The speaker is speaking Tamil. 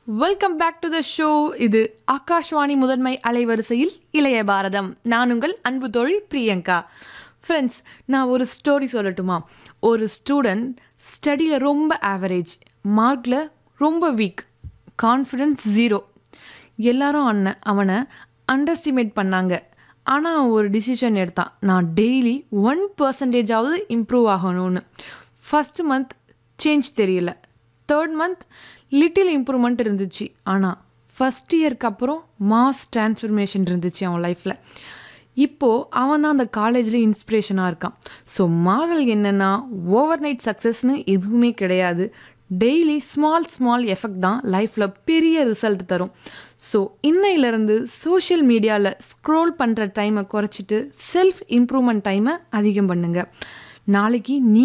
welcome back to the show இது ஆகாஷ்வாணி முதன்மை அலைவரிசையில் இளைய பாரதம் நான் உங்கள் அன்பு தோழி பிரியங்கா ஃப்ரெண்ட்ஸ் நான் ஒரு ஸ்டோரி சொல்லட்டுமா ஒரு ஸ்டூடெண்ட் ஸ்டடியில் ரொம்ப ஆவரேஜ் மார்க்கில் ரொம்ப வீக் கான்ஃபிடென்ஸ் ஜீரோ எல்லாரும் அண்ணன் அவனை அண்டர்ஸ்டிமேட் பண்ணாங்க ஆனால் அவன் ஒரு டிசிஷன் எடுத்தான் நான் டெய்லி ஒன் பர்சன்டேஜாவது இம்ப்ரூவ் ஆகணும்னு ஃபஸ்ட் மந்த் சேஞ்ச் தெரியல தேர்ட் மந்த் லிட்டில் இம்ப்ரூவ்மெண்ட் இருந்துச்சு ஆனால் ஃபஸ்ட் இயர்க்கு அப்புறம் மாஸ் டிரான்ஸ்ஃபர்மேஷன் இருந்துச்சு அவன் லைஃப்பில் இப்போது அவன் தான் அந்த காலேஜில் இன்ஸ்பிரேஷனாக இருக்கான் ஸோ மாரல் என்னென்னா ஓவர் நைட் சக்ஸஸ்னு எதுவுமே கிடையாது டெய்லி ஸ்மால் ஸ்மால் எஃபெக்ட் தான் லைஃப்பில் பெரிய ரிசல்ட் தரும் ஸோ இன்னையிலேருந்து சோஷியல் மீடியாவில் ஸ்க்ரோல் பண்ணுற டைமை குறைச்சிட்டு செல்ஃப் இம்ப்ரூவ்மெண்ட் டைமை அதிகம் பண்ணுங்கள் நாளைக்கு நீ